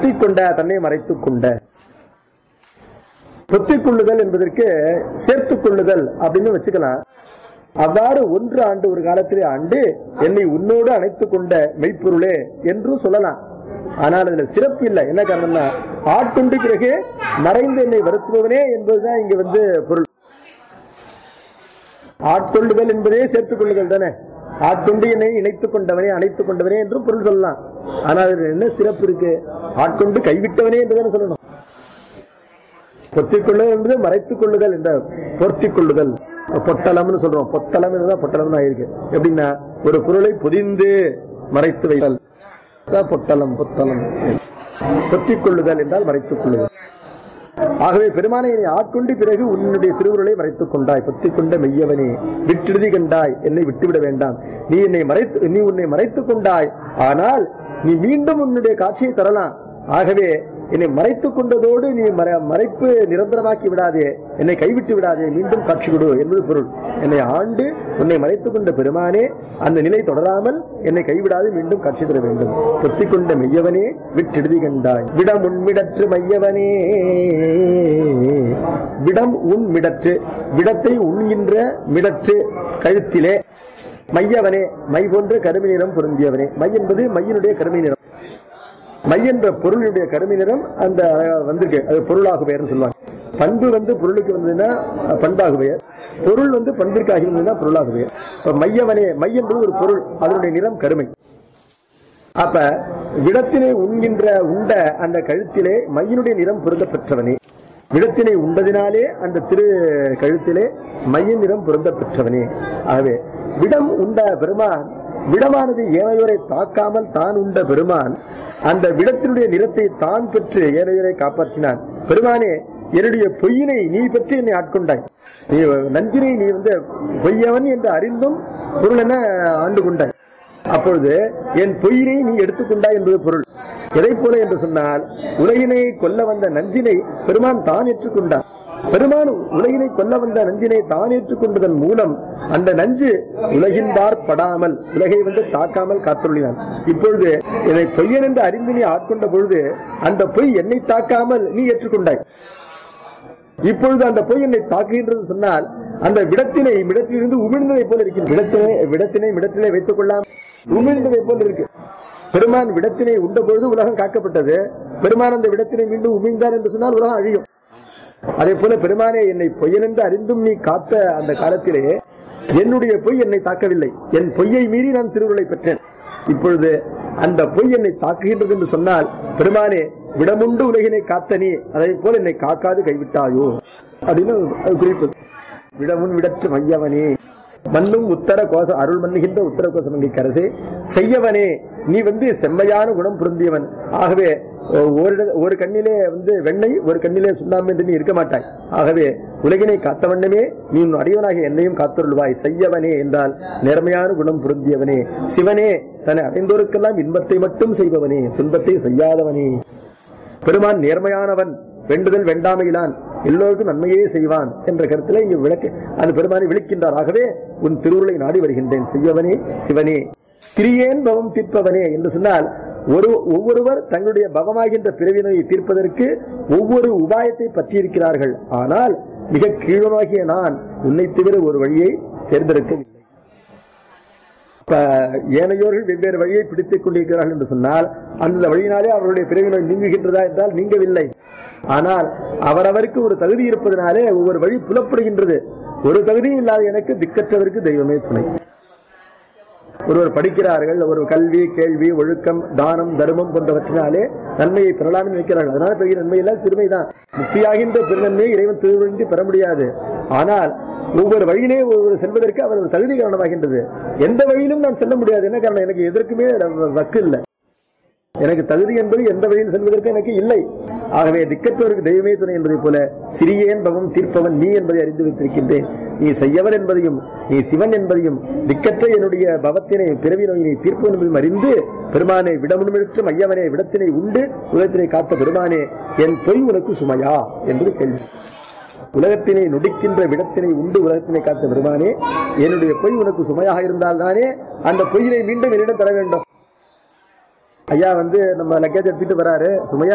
பொத்திக் கொண்ட தன்னை மறைத்துக் கொண்ட பொத்திக் கொள்ளுதல் என்பதற்கு சேர்த்துக் கொள்ளுதல் அப்படின்னு வச்சுக்கலாம் அவ்வாறு ஒன்று ஆண்டு ஒரு காலத்திலே ஆண்டு என்னை உன்னோடு அணைத்துக் கொண்ட மெய்ப்பொருளே என்றும் சொல்லலாம் ஆனால் அதுல சிறப்பு இல்லை என்ன காரணம்னா ஆட்கொண்டு பிறகு மறைந்து என்னை வருத்துபவனே என்பதுதான் இங்க வந்து பொருள் ஆட்கொள்ளுதல் என்பதே சேர்த்துக் கொள்ளுதல் தானே ஆட்கொண்டு என்னை இணைத்துக் கொண்டவனே அணைத்துக் கொண்டவனே என்றும் பொருள் சொல்லலாம் ஆனால் அதுல என்ன சிறப்பு இருக்கு ஆட்கொண்டு கைவிட்டவனே என்றுதானே சொல்லணும் பொத்திக் கொள்ளுதல் என்பது மறைத்துக் கொள்ளுதல் என்ற பொருத்திக் கொள்ளுதல் பொட்டலம்னு சொல்றோம் பொத்தலம் என்றுதான் பொட்டலம்னு ஆயிருக்கு எப்படின்னா ஒரு பொருளை பொதிந்து மறைத்து வைத்தல் அதான் பொட்டலம் பொத்தலம் பொத்திக் கொள்ளுதல் என்றால் மறைத்துக் கொள்ளுதல் ஆகவே பெருமானை என்னை ஆட்கொண்டு பிறகு உன்னுடைய திருவுருளை மறைத்துக் கொண்டாய் பொத்திக் கொண்ட மெய்யவனே விட்டெழுதி கண்டாய் என்னை விட்டுவிட வேண்டாம் நீ என்னை மறைத்து நீ உன்னை மறைத்துக் கொண்டாய் ஆனால் நீ மீண்டும் உன்னுடைய காட்சியை தரலாம் ஆகவே என்னை மறைத்துக் கொண்டதோடு நீ மற- மறைப்பு நிரந்தரமாக்கி விடாதே என்னை கைவிட்டு விடாதே மீண்டும் காட்சி கொடு என்பது பொருள் என்னை ஆண்டு உன்னை மறைத்துக் கொண்ட பெருமானே அந்த நிலை தொடராமல் என்னை கைவிடாது மீண்டும் காட்சி தர வேண்டும் பொத்திக் கொண்ட மெய்யவனே விட்டெழுதி கண்டாய் விடம் உன்மிடற்று மையவனே விடம் உன் மிடற்று விடத்தை உண்கின்ற மிடற்று கழுத்திலே மையவனே மை போன்ற கருமை நிறம் பொருந்தியவனே மை என்பது மையினுடைய கருமை நிறம் மை என்ற பொருளுடைய கருமை நிறம் அந்த அஹ், வந்திருக்கு அது பொருளாக பெயர்னு சொல்லுவாங்க பண்பு வந்து பொருளுக்கு வந்ததுன்னா அஹ், பண்பாக பெயர் பொருள் வந்து பண்பிற்காக இருந்ததுன்னா பொருளாக பெயர் இப்ப மையவனே மை என்பது ஒரு பொருள் அதனுடைய நிறம் கருமை அப்ப விடத்தினை உண்கின்ற உண்ட அந்த கழுத்திலே மையினுடைய நிறம் பொருந்த பெற்றவனே விடத்தினை உண்டதினாலே அந்த திரு கழுத்திலே மையின் நிறம் பொருந்த பெற்றவனே ஆகவே விடம் உண்ட பெருமான் விடமானது ஏனையோரை தாக்காமல் தான் உண்ட பெருமான் அந்த விடத்தினுடைய நிறத்தை தான் பெற்று ஏனையோரை காப்பாற்றினான் பெருமானே என்னுடைய பொய்யினை நீ பெற்று என்னை ஆட்கொண்டாய் நீ நஞ்சினை நீ வந்து பொய்யவன் என்று அறிந்தும் பொருள் என ஆண்டு கொண்டாய் அப்பொழுது என் பொய்யினை நீ எடுத்துக்கொண்டாய் என்பது பொருள் எதை போல என்று சொன்னால் உலகினை கொல்ல வந்த நஞ்சினை பெருமான் தான் ஏற்றுக்கொண்டார் பெருமான் உலகினை கொல்ல வந்த நஞ்சினை தான் ஏற்றுக்கொண்டதன் மூலம் அந்த நஞ்சு உலகின்பார் படாமல் உலகை வந்து தாக்காமல் காத்துள்ளினான் இப்பொழுது என்னை பொய்யன் என்று அறிந்து நீ ஆட்கொண்ட பொழுது அந்த பொய் என்னை தாக்காமல் நீ ஏற்றுக்கொண்டாய் இப்பொழுது அந்த பொய் என்னை தாக்குகின்றது சொன்னால் அந்த விடத்தினை விடத்திலிருந்து உமிழ்ந்ததை போல இருக்கின்ற விடத்தினை விடத்தினை விடத்திலே வைத்துக் கொள்ளாமல் உமிழ்ந்ததை போல இருக்கு பெருமான் விடத்தினை உண்ட பொழுது உலகம் காக்கப்பட்டது பெருமான் அந்த விடத்தினை மீண்டும் உமிழ்ந்தார் என்று சொன்னால் உலகம் அழியும் அதே போல பெருமானே என்னை பொய்யன் என்று அறிந்தும் நீ காத்த அந்த காலத்திலே என்னுடைய பொய் என்னை தாக்கவில்லை என் பொய்யை மீறி நான் திருவுருளை பெற்றேன் இப்பொழுது அந்த பொய் என்னை தாக்குகின்றது என்று சொன்னால் பெருமானே விடமுண்டு உலகினை காத்த நீ அதை போல என்னை காக்காது கைவிட்டாயோ அப்படின்னு அது குறிப்பு விடமுன் விடற்று மையவனே மண்ணும் உத்தர கோச அருள் மன்னுகின்ற உத்தர கோசமங்கை கரசே செய்யவனே நீ வந்து செம்மையான குணம் பொருந்தியவன் ஆகவே ஒரு இட- ஒரு கண்ணிலே வந்து வெண்ணெய் ஒரு கண்ணிலே சுண்ணாம்பு என்று நீ இருக்க மாட்டாய் ஆகவே உலகினை காத்த வண்ணமே நீ உன் அடியவனாக என்னையும் காத்தருள்வாய் செய்யவனே என்றால் நேர்மையான குணம் பொருந்தியவனே சிவனே தன்னை அடைந்தோருக்கெல்லாம் இன்பத்தை மட்டும் செய்பவனே துன்பத்தை செய்யாதவனே பெருமான் நேர்மையானவன் வேண்டுதல் வேண்டாமையிலான் எல்லோருக்கும் நன்மையே செய்வான் என்ற கருத்துல இங்கு விளக்கு அந்த பெருமானை விழிக்கின்றார் ஆகவே உன் திருவுருளை நாடி வருகின்றேன் செய்யவனே சிவனே சிறியேன் பவம் தீர்ப்பவனே என்று சொன்னால் ஒரு ஒவ்வொருவர் தங்களுடைய பவமாகின்ற பிறவி நோயை தீர்ப்பதற்கு ஒவ்வொரு உபாயத்தை பற்றியிருக்கிறார்கள் ஆனால் மிக கீழனாகிய நான் உன்னை தவிர ஒரு வழியை தேர்ந்தெடுக்கவில்லை இப்ப ஏனையோர்கள் வெவ்வேறு வழியை பிடித்துக் கொண்டிருக்கிறார்கள் என்று சொன்னால் அந்த வழியினாலே அவர்களுடைய பிறவி நோய் நீங்குகின்றதா என்றால் நீங்கவில்லை ஆனால் அவரவருக்கு ஒரு தகுதி இருப்பதனாலே ஒவ்வொரு வழி புலப்படுகின்றது ஒரு தகுதியும் இல்லாத எனக்கு திக்கற்றவருக்கு தெய்வமே துணை ஒருவர் படிக்கிறார்கள் ஒரு கல்வி கேள்வி ஒழுக்கம் தானம் தர்மம் போன்றவற்றினாலே நன்மையை பெறலாம் என்று நினைக்கிறார்கள் அதனால பெரிய நன்மை எல்லாம் சிறுமைதான் முக்தியாகின்ற பெருநன்மையை இறைவன் திருவிழி பெற முடியாது ஆனால் ஒவ்வொரு வழியிலே ஒருவர் செல்வதற்கு அவர் ஒரு தகுதி காரணமாகின்றது எந்த வழியிலும் நான் செல்ல முடியாது என்ன காரணம் எனக்கு எதற்குமே வக்கு இல்லை எனக்கு தகுதி என்பது எந்த வழியில் செல்வதற்கு எனக்கு இல்லை ஆகவே திக்கற்றவருக்கு தெய்வமே துணை என்பதை போல சிறியேன் பவம் தீர்ப்பவன் நீ என்பதை அறிந்து வைத்திருக்கின்றேன் நீ செய்யவன் என்பதையும் நீ சிவன் என்பதையும் திக்கற்ற என்னுடைய பவத்தினை பிறவி நோயினை தீர்ப்பவன் என்பதையும் அறிந்து பெருமானை விடமுடித்து மையவனே விடத்தினை உண்டு உலகத்தினை காத்த பெருமானே என் பொய் உனக்கு சுமையா என்பது கேள்வி உலகத்தினை நொடிக்கின்ற விடத்தினை உண்டு உலகத்தினை காத்த பெருமானே என்னுடைய பொய் உனக்கு சுமையாக இருந்தால்தானே அந்த பொய்யினை மீண்டும் என்னிடம் தர வேண்டும் ஐயா வந்து நம்ம லக்கேஜ் எடுத்துட்டு வராரு சுமையா